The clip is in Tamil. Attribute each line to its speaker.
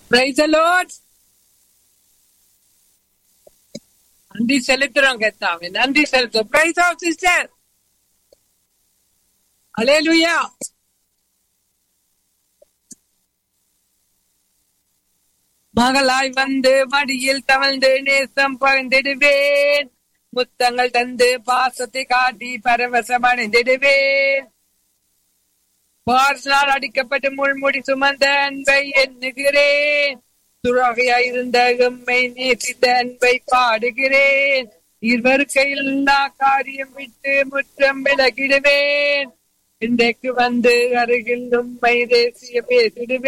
Speaker 1: Praise the Lord. நன்றி செலுத்துறோம் கத்தாவே நன்றி செலுத்துறோம் பிரைஸ் ஆஃப் சிஸ்டர் அலேலுயா மகளாய் வந்து மடியில் தவழ்ந்து நேசம் பகிர்ந்திடுவேன் முத்தங்கள் தந்து பாசத்தை காட்டி பரவசம் அடைந்திடுவேன் பார்சனால் அடிக்கப்பட்டு முள்முடி சுமந்த அன்பை எண்ணுகிறேன் துறகையாய் இருந்த எம்மை நேசித்த அன்பை பாடுகிறேன் இருவருக்கையில் எல்லா காரியம் விட்டு முற்றம் விலகிடுவேன் இன்றைக்கு வந்து அருகில் உண்மை தேசிய பேசிடுவேன்